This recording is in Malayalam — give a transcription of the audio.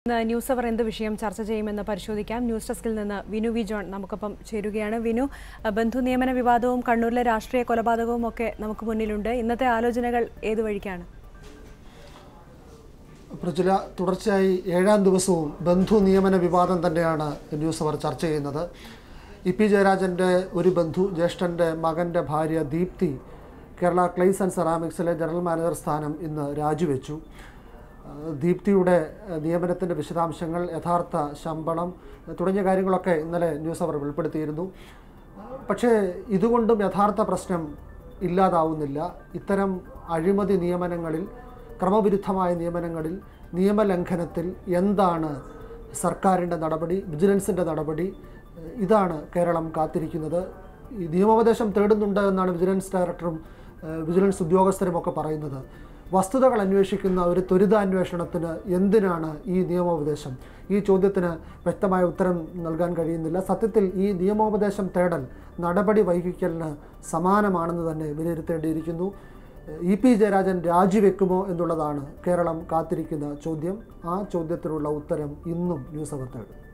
ഇന്ന് ന്യൂസ് അവർ എന്ത് വിഷയം ചർച്ച ചെയ്യുമെന്ന് പരിശോധിക്കാം ന്യൂസ് ഡെസ്കിൽ നിന്ന് വിനു വി ജോൺ നമുക്കൊപ്പം ചേരുകയാണ് വിനു അഹ് ബന്ധു നിയമന വിവാദവും കണ്ണൂരിലെ രാഷ്ട്രീയ കൊലപാതകവും ഒക്കെ നമുക്ക് മുന്നിലുണ്ട് ഇന്നത്തെ ആലോചനകൾ ഏതു വഴിക്കാണ് പ്രചുല തുടർച്ചയായി ഏഴാം ദിവസവും ബന്ധു നിയമന വിവാദം തന്നെയാണ് ന്യൂസ് അവർ ചർച്ച ചെയ്യുന്നത് ഇ പി ജയരാജൻ്റെ ഒരു ബന്ധു ജ്യേഷ്ഠൻ്റെ മകൻ്റെ ഭാര്യ ദീപ്തി കേരള ക്ലേസ് ആൻഡ് സെറാമിക്സിലെ ജനറൽ മാനേജർ സ്ഥാനം ഇന്ന് രാജിവെച്ചു ആ, ദീപ്തിയുടെ ആ, നിയമനത്തിൻ്റെ വിശദാംശങ്ങൾ യഥാർത്ഥ ശമ്പളം തുടങ്ങിയ കാര്യങ്ങളൊക്കെ ഇന്നലെ ന്യൂസ് അവർ വെളിപ്പെടുത്തിയിരുന്നു ആ, പക്ഷേ ഇതുകൊണ്ടും യഥാർത്ഥ പ്രശ്നം ഇല്ലാതാവുന്നില്ല ഇത്തരം അഴിമതി നിയമനങ്ങളിൽ ക്രമവിരുദ്ധമായ നിയമനങ്ങളിൽ നിയമലംഘനത്തിൽ എന്താണ് സർക്കാരിൻ്റെ നടപടി വിജിലൻസിൻ്റെ നടപടി ഏഹ് ഇതാണ് കേരളം കാത്തിരിക്കുന്നത് ഈ നിയമോപദേശം തേടുന്നുണ്ട് എന്നാണ് വിജിലൻസ് ഡയറക്ടറും ഏഹ് വിജിലൻസ് ഉദ്യോഗസ്ഥരും ഒക്കെ പറയുന്നത് വസ്തുതകൾ അന്വേഷിക്കുന്ന ഒരു ത്വരിതാന്വേഷണത്തിന് എന്തിനാണ് ഈ നിയമോപദേശം ഈ ചോദ്യത്തിന് വ്യക്തമായ ഉത്തരം നൽകാൻ കഴിയുന്നില്ല സത്യത്തിൽ ഈ നിയമോപദേശം തേടൽ നടപടി വൈകിക്കലിന് സമാനമാണെന്ന് തന്നെ വിലയിരുത്തേണ്ടിയിരിക്കുന്നു ഇ പി ജയരാജൻ രാജിവെക്കുമോ എന്നുള്ളതാണ് കേരളം കാത്തിരിക്കുന്ന ചോദ്യം ആ ചോദ്യത്തിനുള്ള ഉത്തരം ഇന്നും ന്യൂസ് അവർ തേടും